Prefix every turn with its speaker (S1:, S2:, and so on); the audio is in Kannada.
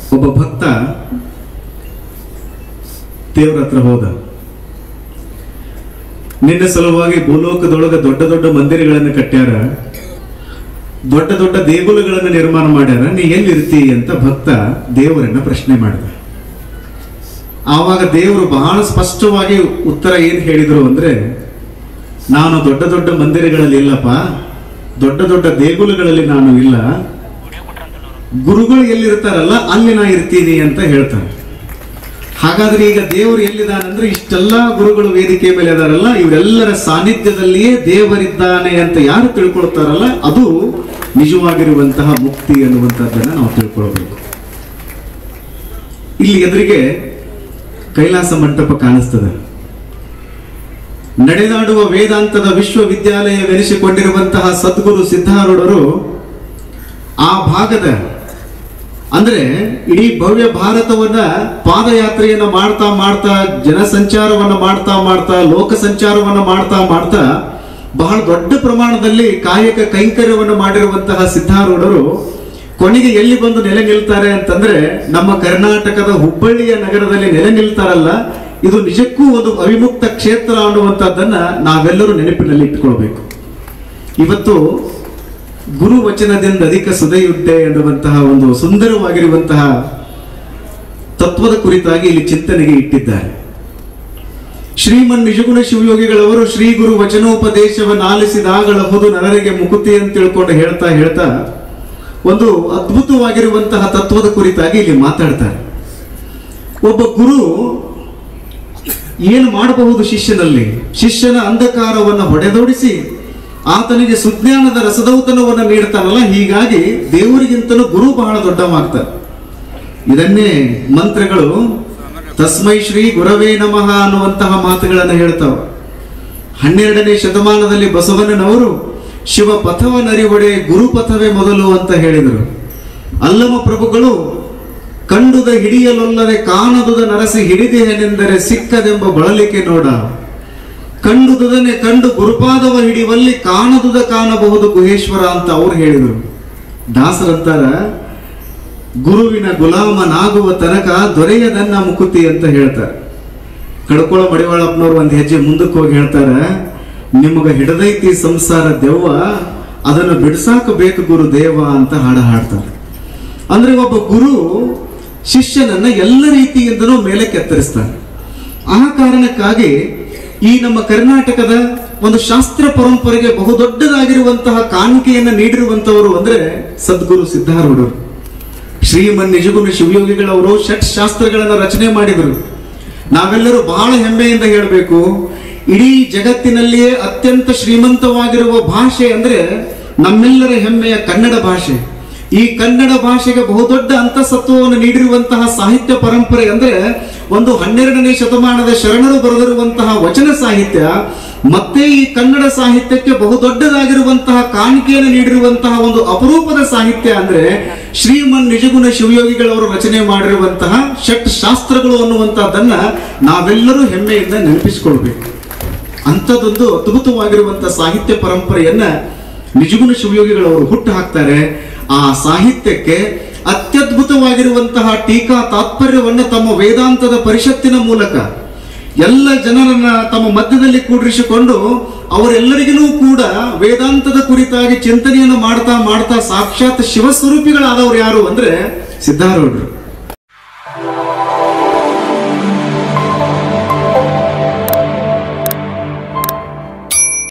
S1: ಒಬ್ಬ ಭಕ್ತ ದೇವ್ರ ಹತ್ರ ಹೋದ ನಿನ್ನ ಸಲುವಾಗಿ ಭೂಲೋಕದೊಳಗ ದೊಡ್ಡ ದೊಡ್ಡ ಮಂದಿರಗಳನ್ನು ಕಟ್ಟ್ಯಾರ ದೊಡ್ಡ ದೊಡ್ಡ ದೇಗುಲಗಳನ್ನು ನಿರ್ಮಾಣ ಮಾಡ್ಯಾರ ನೀ ಎಲ್ಲಿರ್ತಿ ಅಂತ ಭಕ್ತ ದೇವರನ್ನ ಪ್ರಶ್ನೆ ಮಾಡಿದ ಆವಾಗ ದೇವರು ಬಹಳ ಸ್ಪಷ್ಟವಾಗಿ ಉತ್ತರ ಏನ್ ಹೇಳಿದ್ರು ಅಂದ್ರೆ ನಾನು ದೊಡ್ಡ ದೊಡ್ಡ ಮಂದಿರಗಳಲ್ಲಿ ಇಲ್ಲಪ್ಪ ದೊಡ್ಡ ದೊಡ್ಡ ದೇಗುಲಗಳಲ್ಲಿ ನಾನು ಇಲ್ಲ ಗುರುಗಳು ಎಲ್ಲಿರ್ತಾರಲ್ಲ ಅಲ್ಲಿ ನಾ ಇರ್ತೀನಿ ಅಂತ ಹೇಳ್ತಾರೆ ಹಾಗಾದ್ರೆ ಈಗ ದೇವರು ಎಲ್ಲಿದ್ದಾನಂದ್ರೆ ಇಷ್ಟೆಲ್ಲ ಗುರುಗಳು ವೇದಿಕೆ ಮೇಲೆ ಇದಾರಲ್ಲ ಇವರೆಲ್ಲರ ಸಾನ್ನಿಧ್ಯದಲ್ಲಿಯೇ ದೇವರಿದ್ದಾನೆ ಅಂತ ಯಾರು ತಿಳ್ಕೊಳ್ತಾರಲ್ಲ ಅದು ನಿಜವಾಗಿರುವಂತಹ ಮುಕ್ತಿ ಅನ್ನುವಂಥದ್ದನ್ನ ನಾವು ತಿಳ್ಕೊಳ್ಬೇಕು ಇಲ್ಲಿ ಎದುರಿಗೆ ಕೈಲಾಸ ಮಂಟಪ ಕಾಣಿಸ್ತದೆ ನಡೆದಾಡುವ ವೇದಾಂತದ ವಿಶ್ವವಿದ್ಯಾಲಯವೆನಿಸಿಕೊಂಡಿರುವಂತಹ ಸದ್ಗುರು ಸಿದ್ಧಾರೂಢರು ಆ ಭಾಗದ ಅಂದ್ರೆ ಇಡೀ ಭವ್ಯ ಭಾರತವನ್ನ ಪಾದಯಾತ್ರೆಯನ್ನ ಮಾಡ್ತಾ ಮಾಡ್ತಾ ಜನಸಂಚಾರವನ್ನ ಮಾಡ್ತಾ ಮಾಡ್ತಾ ಲೋಕ ಸಂಚಾರವನ್ನ ಮಾಡ್ತಾ ಮಾಡ್ತಾ ಬಹಳ ದೊಡ್ಡ ಪ್ರಮಾಣದಲ್ಲಿ ಕಾಯಕ ಕೈಂಕರ್ಯವನ್ನು ಮಾಡಿರುವಂತಹ ಸಿದ್ಧಾರೂಢರು ಕೊನೆಗೆ ಎಲ್ಲಿ ಬಂದು ನೆಲೆ ನಿಲ್ತಾರೆ ಅಂತಂದ್ರೆ ನಮ್ಮ ಕರ್ನಾಟಕದ ಹುಬ್ಬಳ್ಳಿಯ ನಗರದಲ್ಲಿ ನೆಲೆ ನಿಲ್ತಾರಲ್ಲ ಇದು ನಿಜಕ್ಕೂ ಒಂದು ಅವಿಮುಕ್ತ ಕ್ಷೇತ್ರ ಅನ್ನುವಂಥದ್ದನ್ನ ನಾವೆಲ್ಲರೂ ನೆನಪಿನಲ್ಲಿ ಇಟ್ಕೊಳ್ಬೇಕು ಇವತ್ತು ಗುರು ವಚನದಿಂದ ಅಧಿಕ ಸುದೆಯುಡ್ಡೆ ಎನ್ನುವಂತಹ ಒಂದು ಸುಂದರವಾಗಿರುವಂತಹ ತತ್ವದ ಕುರಿತಾಗಿ ಇಲ್ಲಿ ಚಿಂತನೆಗೆ ಇಟ್ಟಿದ್ದಾರೆ ಶ್ರೀಮನ್ ನಿಜಗುಣ ಶಿವಯೋಗಿಗಳವರು ಶ್ರೀ ಗುರು ವಚನೋಪದೇಶವನ್ನು ಆಲಿಸಿದಾಗಳಹುದು ನರರಿಗೆ ಮುಕುತಿ ಅಂತ ತಿಳ್ಕೊಂಡು ಹೇಳ್ತಾ ಹೇಳ್ತಾ ಒಂದು ಅದ್ಭುತವಾಗಿರುವಂತಹ ತತ್ವದ ಕುರಿತಾಗಿ ಇಲ್ಲಿ ಮಾತಾಡ್ತಾರೆ ಒಬ್ಬ ಗುರು ಏನು ಮಾಡಬಹುದು ಶಿಷ್ಯನಲ್ಲಿ ಶಿಷ್ಯನ ಅಂಧಕಾರವನ್ನು ಹೊಡೆದೋಡಿಸಿ ಆತನಿಗೆ ಸುಜ್ಞಾನದ ರಸದೌತಣವನ್ನು ನೀಡ್ತಾನಲ್ಲ ಹೀಗಾಗಿ ದೇವರಿಗಿಂತಲೂ ಗುರು ಬಹಳ ದೊಡ್ಡವಾಗ್ತಾರೆ ಇದನ್ನೇ ಮಂತ್ರಗಳು ತಸ್ಮೈ ಶ್ರೀ ಗುರವೇ ನಮಃ ಅನ್ನುವಂತಹ ಮಾತುಗಳನ್ನು ಹೇಳ್ತಾವ ಹನ್ನೆರಡನೇ ಶತಮಾನದಲ್ಲಿ ಬಸವಣ್ಣನವರು ಶಿವ ಪಥವನರಿವಡೆ ಗುರುಪಥವೇ ಮೊದಲು ಅಂತ ಹೇಳಿದರು ಅಲ್ಲಮ ಪ್ರಭುಗಳು ಕಂಡುದ ಹಿಡಿಯಲೊಲ್ಲದೆ ಕಾಣದುದ ನರಸಿ ಹಿಡಿದೆನೆಂದರೆ ಸಿಕ್ಕದೆಂಬ ಬಳಲಿಕೆ ನೋಡ ಕಂಡುದುದನೆ ಕಂಡು ಗುರುಪಾದವ ಹಿಡಿವಲ್ಲಿ ಕಾಣದುದ ಕಾಣಬಹುದು ಗುಹೇಶ್ವರ ಅಂತ ಅವ್ರು ಹೇಳಿದರು ದಾಸರಂತಾರ ಗುರುವಿನ ಗುಲಾಮನಾಗುವ ತನಕ ದೊರೆಯದನ್ನ ಮುಕುತಿ ಅಂತ ಹೇಳ್ತಾರೆ ಕಡ್ಕೊಳ ಮಡಿವಾಳಪ್ಪನವ್ರು ಒಂದು ಹೆಜ್ಜೆ ಮುಂದಕ್ಕೆ ಹೋಗಿ ಹೇಳ್ತಾರ ನಿಮಗ ಹಿಡದೈತಿ ಸಂಸಾರ ದೆವ್ವ ಅದನ್ನು ಬಿಡ್ಸಾಕ ಬೇಕು ಗುರು ದೇವ ಅಂತ ಹಾಡ ಹಾಡ್ತಾರೆ ಅಂದ್ರೆ ಒಬ್ಬ ಗುರು ಶಿಷ್ಯನನ್ನ ಎಲ್ಲ ರೀತಿಯಿಂದನೂ ಮೇಲೆ ಕೆತ್ತರಿಸ್ತಾನೆ ಆ ಕಾರಣಕ್ಕಾಗಿ ಈ ನಮ್ಮ ಕರ್ನಾಟಕದ ಒಂದು ಶಾಸ್ತ್ರ ಪರಂಪರೆಗೆ ಬಹುದೊಡ್ಡದಾಗಿರುವಂತಹ ಕಾಣಿಕೆಯನ್ನು ನೀಡಿರುವಂತವರು ಅಂದ್ರೆ ಸದ್ಗುರು ಸಿದ್ಧಾರೂಢರು ಶ್ರೀಮನ್ ನಿಜಗುಣ ಶಿವಯೋಗಿಗಳವರು ಷಟ್ ಶಾಸ್ತ್ರಗಳನ್ನ ರಚನೆ ಮಾಡಿದರು ನಾವೆಲ್ಲರೂ ಬಹಳ ಹೆಮ್ಮೆಯಿಂದ ಹೇಳಬೇಕು ಇಡೀ ಜಗತ್ತಿನಲ್ಲಿಯೇ ಅತ್ಯಂತ ಶ್ರೀಮಂತವಾಗಿರುವ ಭಾಷೆ ಅಂದ್ರೆ ನಮ್ಮೆಲ್ಲರ ಹೆಮ್ಮೆಯ ಕನ್ನಡ ಭಾಷೆ ಈ ಕನ್ನಡ ಭಾಷೆಗೆ ಬಹುದೊಡ್ಡ ಅಂತಸತ್ವವನ್ನು ನೀಡಿರುವಂತಹ ಸಾಹಿತ್ಯ ಪರಂಪರೆ ಅಂದ್ರೆ ಒಂದು ಹನ್ನೆರಡನೇ ಶತಮಾನದ ಶರಣರು ಬರೆದಿರುವಂತಹ ವಚನ ಸಾಹಿತ್ಯ ಮತ್ತೆ ಈ ಕನ್ನಡ ಸಾಹಿತ್ಯಕ್ಕೆ ಬಹುದೊಡ್ಡದಾಗಿರುವಂತಹ ಕಾಣಿಕೆಯನ್ನು ನೀಡಿರುವಂತಹ ಒಂದು ಅಪರೂಪದ ಸಾಹಿತ್ಯ ಅಂದ್ರೆ ಶ್ರೀಮನ್ ನಿಜಗುಣ ಶಿವಯೋಗಿಗಳವರು ರಚನೆ ಮಾಡಿರುವಂತಹ ಷಟ್ ಶಾಸ್ತ್ರಗಳು ಅನ್ನುವಂತಹದ್ದನ್ನ ನಾವೆಲ್ಲರೂ ಹೆಮ್ಮೆಯಿಂದ ನೆನಪಿಸಿಕೊಳ್ಬೇಕು ಅಂಥದ್ದೊಂದು ಅದ್ಭುತವಾಗಿರುವಂತಹ ಸಾಹಿತ್ಯ ಪರಂಪರೆಯನ್ನ ನಿಜಗುಣ ಶಿವಯೋಗಿಗಳವರು ಹುಟ್ಟು ಹಾಕ್ತಾರೆ ಆ ಸಾಹಿತ್ಯಕ್ಕೆ ಅತ್ಯದ್ಭುತವಾಗಿರುವಂತಹ ಟೀಕಾ ತಾತ್ಪರ್ಯವನ್ನ ತಮ್ಮ ವೇದಾಂತದ ಪರಿಷತ್ತಿನ ಮೂಲಕ ಎಲ್ಲ ಜನರನ್ನ ತಮ್ಮ ಮಧ್ಯದಲ್ಲಿ ಕೂಡಿರಿಸಿಕೊಂಡು ಅವರೆಲ್ಲರಿಗೂ ಕೂಡ ವೇದಾಂತದ ಕುರಿತಾಗಿ ಚಿಂತನೆಯನ್ನು ಮಾಡ್ತಾ ಮಾಡ್ತಾ ಸಾಕ್ಷಾತ್ ಶಿವಸ್ವರೂಪಿಗಳಾದವರು ಯಾರು ಅಂದ್ರೆ ಸಿದ್ಧಾರೂಢರು